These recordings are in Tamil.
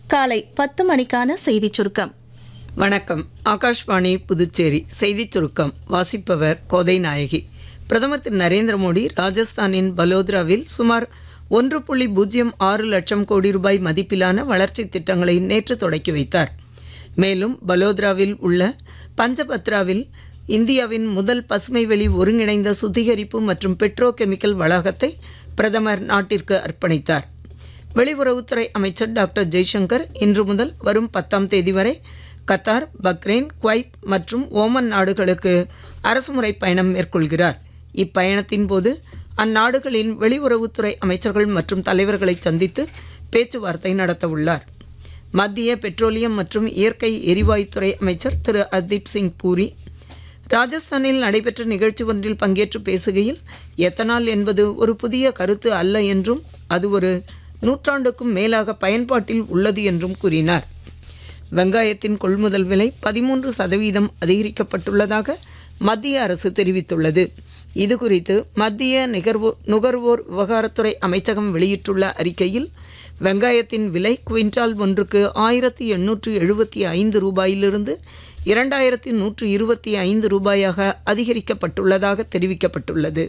காலை பத்து மணிக்கான செய்திச் சுருக்கம் வணக்கம் ஆகாஷ்வாணி புதுச்சேரி செய்திச் சுருக்கம் வாசிப்பவர் கோதை நாயகி பிரதமர் திரு நரேந்திர மோடி ராஜஸ்தானின் பலோத்ராவில் சுமார் ஒன்று புள்ளி பூஜ்ஜியம் ஆறு லட்சம் கோடி ரூபாய் மதிப்பிலான வளர்ச்சித் திட்டங்களை நேற்று தொடக்கி வைத்தார் மேலும் பலோத்ராவில் உள்ள பஞ்சபத்ராவில் இந்தியாவின் முதல் பசுமை வெளி ஒருங்கிணைந்த சுத்திகரிப்பு மற்றும் பெட்ரோ கெமிக்கல் வளாகத்தை பிரதமர் நாட்டிற்கு அர்ப்பணித்தார் வெளியுறவுத்துறை அமைச்சர் டாக்டர் ஜெய்சங்கர் இன்று முதல் வரும் பத்தாம் தேதி வரை கத்தார் பக்ரைன் குவைத் மற்றும் ஓமன் நாடுகளுக்கு அரசுமுறை பயணம் மேற்கொள்கிறார் இப்பயணத்தின் போது அந்நாடுகளின் வெளியுறவுத்துறை அமைச்சர்கள் மற்றும் தலைவர்களை சந்தித்து பேச்சுவார்த்தை நடத்தவுள்ளார் மத்திய பெட்ரோலியம் மற்றும் இயற்கை எரிவாயுத்துறை அமைச்சர் திரு ஹர்தீப் சிங் பூரி ராஜஸ்தானில் நடைபெற்ற நிகழ்ச்சி ஒன்றில் பங்கேற்று பேசுகையில் எத்தனால் என்பது ஒரு புதிய கருத்து அல்ல என்றும் அது ஒரு நூற்றாண்டுக்கும் மேலாக பயன்பாட்டில் உள்ளது என்றும் கூறினார் வெங்காயத்தின் கொள்முதல் விலை பதிமூன்று சதவீதம் அதிகரிக்கப்பட்டுள்ளதாக மத்திய அரசு தெரிவித்துள்ளது இது குறித்து மத்திய நிகர்வோ நுகர்வோர் விவகாரத்துறை அமைச்சகம் வெளியிட்டுள்ள அறிக்கையில் வெங்காயத்தின் விலை குவிண்டால் ஒன்றுக்கு ஆயிரத்தி எண்ணூற்று எழுபத்தி ஐந்து ரூபாயிலிருந்து இரண்டாயிரத்தி நூற்று இருபத்தி ஐந்து ரூபாயாக அதிகரிக்கப்பட்டுள்ளதாக தெரிவிக்கப்பட்டுள்ளது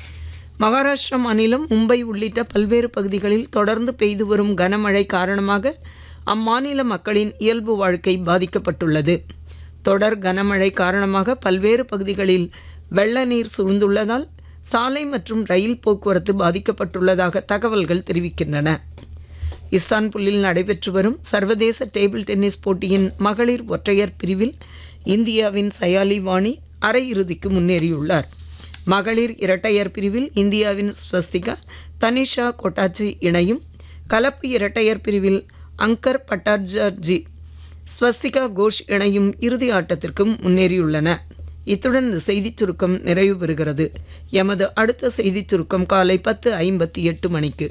மகாராஷ்டிரா மாநிலம் மும்பை உள்ளிட்ட பல்வேறு பகுதிகளில் தொடர்ந்து பெய்து வரும் கனமழை காரணமாக அம்மாநில மக்களின் இயல்பு வாழ்க்கை பாதிக்கப்பட்டுள்ளது தொடர் கனமழை காரணமாக பல்வேறு பகுதிகளில் வெள்ள நீர் சூழ்ந்துள்ளதால் சாலை மற்றும் ரயில் போக்குவரத்து பாதிக்கப்பட்டுள்ளதாக தகவல்கள் தெரிவிக்கின்றன இஸ்தான்புல்லில் நடைபெற்று வரும் சர்வதேச டேபிள் டென்னிஸ் போட்டியின் மகளிர் ஒற்றையர் பிரிவில் இந்தியாவின் சயாலி வாணி அரையிறுதிக்கு முன்னேறியுள்ளார் மகளிர் இரட்டையர் பிரிவில் இந்தியாவின் ஸ்வஸ்திகா தனிஷா கொட்டாச்சி இணையும் கலப்பு இரட்டையர் பிரிவில் அங்கர் பட்டார்ஜி ஸ்வஸ்திகா கோஷ் இணையும் இறுதி ஆட்டத்திற்கு முன்னேறியுள்ளன இத்துடன் இந்த செய்திச் சுருக்கம் நிறைவு பெறுகிறது எமது அடுத்த செய்திச் சுருக்கம் காலை பத்து ஐம்பத்தி எட்டு மணிக்கு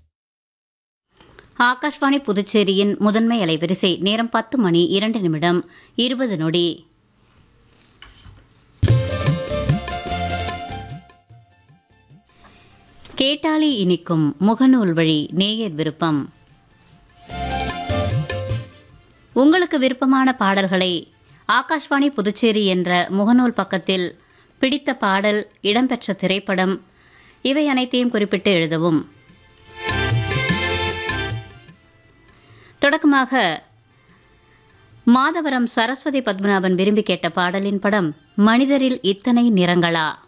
ஆகாஷ்வாணி புதுச்சேரியின் முதன்மை அலைவரிசை நேரம் பத்து மணி இரண்டு நிமிடம் இருபது நொடி கேட்டாலி இனிக்கும் முகநூல் வழி நேயர் விருப்பம் உங்களுக்கு விருப்பமான பாடல்களை ஆகாஷ்வாணி புதுச்சேரி என்ற முகநூல் பக்கத்தில் பிடித்த பாடல் இடம்பெற்ற திரைப்படம் இவை அனைத்தையும் குறிப்பிட்டு எழுதவும் தொடக்கமாக மாதவரம் சரஸ்வதி பத்மநாபன் விரும்பி கேட்ட பாடலின் படம் மனிதரில் இத்தனை நிறங்களா